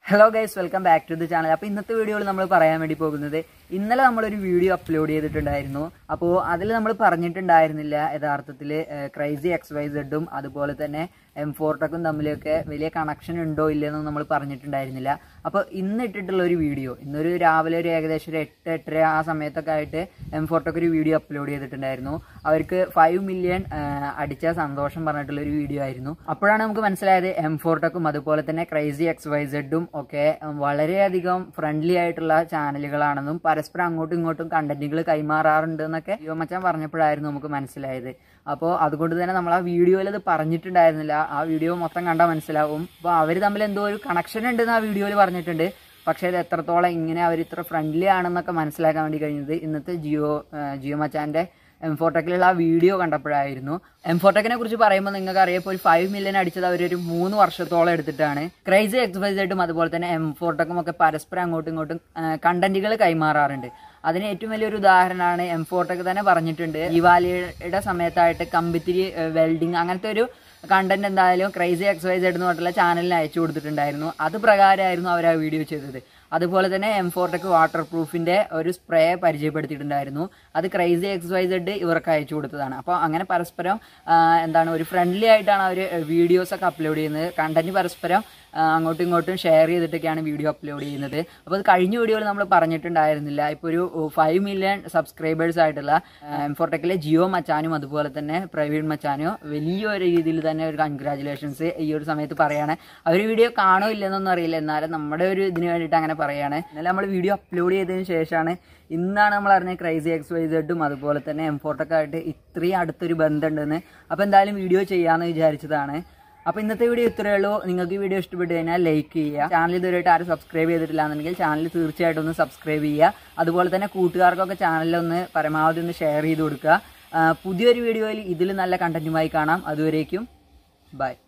hello guys welcome back to the channel അപ്പോൾ ഇന്നത്തെ വീഡിയോയിൽ നമ്മൾ പറയാൻ വേണ്ടി പോകുന്നത് ഇന്നലെ നമ്മളൊരു വീഡിയോ അപ്ലോഡ് ചെയ്തിട്ടുണ്ടായിരുന്നു അപ്പോൾ അതിൽ നമ്മൾ പറഞ്ഞിട്ടുണ്ടായിരുന്നില്ല യഥാർത്ഥത്തിൽ ക്രൈസി എക്സ് വൈ സെഡും അതുപോലെ തന്നെ എം ഫോർട്ടക്കും തമ്മിലൊക്കെ വലിയ കണക്ഷൻ ഉണ്ടോ ഇല്ലെന്നും നമ്മൾ പറഞ്ഞിട്ടുണ്ടായിരുന്നില്ല അപ്പോൾ ഇന്ന് ഇട്ടിട്ടുള്ള ഒരു വീഡിയോ ഇന്നൊരു രാവിലെ ഒരു ഏകദേശം ഒരു എട്ട് എട്ടര ആ സമയത്തൊക്കെ ആയിട്ട് എം ഫോർട്ടൊക്കെ ഒരു വീഡിയോ അപ്ലോഡ് ചെയ്തിട്ടുണ്ടായിരുന്നു അവർക്ക് ഫൈവ് മില്യൺ അടിച്ച സന്തോഷം പറഞ്ഞിട്ടുള്ള ഒരു വീഡിയോ ആയിരുന്നു അപ്പോഴാണ് നമുക്ക് മനസ്സിലായത് എം ഫോർട്ടക്കും അതുപോലെ തന്നെ ക്രൈസി എക്സ് വൈ സെഡും ഒക്കെ വളരെയധികം ഫ്രണ്ട്ലി ആയിട്ടുള്ള ചാനലുകളാണെന്നും പരസ്പരം അങ്ങോട്ടും ഇങ്ങോട്ടും കണ്ടന്റുകൾ കൈമാറാറുണ്ട് എന്നൊക്കെ യുവമച്ചാൻ പറഞ്ഞപ്പോഴായിരുന്നു നമുക്ക് മനസ്സിലായത് അപ്പോൾ അതുകൊണ്ട് തന്നെ നമ്മൾ ആ വീഡിയോയിൽ അത് പറഞ്ഞിട്ടുണ്ടായിരുന്നില്ല ആ വീഡിയോ മൊത്തം കണ്ടാൽ മനസ്സിലാവും അപ്പോൾ അവർ തമ്മിൽ എന്തോ ഒരു കണക്ഷൻ ഉണ്ടെന്ന് ആ വീഡിയോയിൽ പറഞ്ഞിട്ടുണ്ട് പക്ഷേ ഇത് എത്രത്തോളം ഇങ്ങനെ അവർ ഇത്ര ഫ്രണ്ട്ലി ആണെന്നൊക്കെ മനസ്സിലാക്കാൻ വേണ്ടി കഴിഞ്ഞത് ഇന്നത്തെ ജിയോ ജിയോ മച്ചാൻ്റെ എംഫോട്ടെക്കിലുള്ള ആ വീഡിയോ കണ്ടപ്പോഴായിരുന്നു എംഫോട്ടെക്കിനെ കുറിച്ച് പറയുമ്പോൾ നിങ്ങൾക്ക് അറിയാം ഒരു ഫൈവ് മില്യൺ അടിച്ചത് അവരൊരു മൂന്ന് വർഷത്തോളം എടുത്തിട്ടാണ് ക്രൈസി എക്സസൈസായിട്ടും അതുപോലെ തന്നെ എംഫോട്ടെക്കും ഒക്കെ പരസ്പരം അങ്ങോട്ടും ഇങ്ങോട്ടും കണ്ടന്റുകൾ കൈമാറാറുണ്ട് അതിന് ഏറ്റവും വലിയൊരു ഉദാഹരണമാണ് എംഫോട്ടെക്ക് തന്നെ പറഞ്ഞിട്ടുണ്ട് ദിവാലിയുടെ സമയത്തായിട്ട് കമ്പിത്തിരി വെൽഡിങ് അങ്ങനത്തെ ഒരു കണ്ടന്റ് എന്തായാലും ക്രൈസി എക്സസൈസ് എന്ന് പറഞ്ഞിട്ടുള്ള ചാനലിന് അയച്ചു കൊടുത്തിട്ടുണ്ടായിരുന്നു അത് പ്രകാരമായിരുന്നു അവർ ആ വീഡിയോ ചെയ്തത് അതുപോലെ തന്നെ എം ഫോർട്ടക്ക് വാട്ടർ പ്രൂഫിന്റെ ഒരു സ്പ്രേ പരിചയപ്പെടുത്തിയിട്ടുണ്ടായിരുന്നു അത് ക്രൈസി എക്സസൈസ് ഇവർക്ക് അയച്ചു കൊടുത്തതാണ് അപ്പോൾ അങ്ങനെ പരസ്പരം എന്താണ് ഒരു ഫ്രണ്ട്ലി ആയിട്ടാണ് അവർ വീഡിയോസ് ഒക്കെ അപ്ലോഡ് ചെയ്യുന്നത് കണ്ടന്റ് പരസ്പരം അങ്ങോട്ടും ഇങ്ങോട്ടും ഷെയർ ചെയ്തിട്ടൊക്കെയാണ് വീഡിയോ അപ്ലോഡ് ചെയ്യുന്നത് അപ്പോൾ അത് കഴിഞ്ഞ വീഡിയോയിൽ നമ്മൾ പറഞ്ഞിട്ടുണ്ടായിരുന്നില്ല ഇപ്പോൾ ഒരു ഫൈവ് മില്യൺ സബ്സ്ക്രൈബേഴ്സ് ആയിട്ടുള്ള എംഫോർടെക്കിലെ ജിയോ മച്ചാനും അതുപോലെ തന്നെ പ്രവീൺ മച്ചാനും വലിയൊരു രീതിയിൽ തന്നെ ഒരു കൺഗ്രാചുലേഷൻസ് ഈ ഒരു സമയത്ത് പറയാണ് അവർ വീഡിയോ കാണോ ഇല്ലെന്നൊന്നും അറിയില്ല എന്നാലും നമ്മുടെ ഒരു ഇതിന് വേണ്ടിയിട്ട് അങ്ങനെ പറയാണ് എന്നാലും നമ്മൾ വീഡിയോ അപ്ലോഡ് ചെയ്തതിന് ശേഷമാണ് ഇന്നാണ് നമ്മൾ അറിഞ്ഞത് ക്രൈസി എക്സ് വൈ സെഡും അതുപോലെ തന്നെ എംഫോർട്ടൊക്കെ ആയിട്ട് ഇത്രയും അടുത്തൊരു ബന്ധമുണ്ടെന്ന് അപ്പോൾ എന്തായാലും വീഡിയോ ചെയ്യാമെന്ന് വിചാരിച്ചതാണ് അപ്പോൾ ഇന്നത്തെ വീഡിയോ ഇത്രയേ ഉള്ളൂ നിങ്ങൾക്ക് ഈ വീഡിയോ ഇഷ്ടപ്പെട്ട് കഴിഞ്ഞാൽ ലൈക്ക് ചെയ്യുക ചാനൽ ഇതുവരെയായിട്ട് ആരും സബ്സ്ക്രൈബ് ചെയ്തിട്ടില്ല എന്നുണ്ടെങ്കിൽ ചാനൽ തീർച്ചയായിട്ടും ഒന്ന് സബ്സ്ക്രൈബ് ചെയ്യുക അതുപോലെ തന്നെ കൂട്ടുകാർക്കൊക്കെ ചാനലൊന്ന് പരമാവധി ഒന്ന് ഷെയർ ചെയ്ത് കൊടുക്കുക പുതിയൊരു വീഡിയോയിൽ ഇതിൽ നല്ല കണ്ടന്റുമായി കാണാം അതുവരേക്കും ബൈ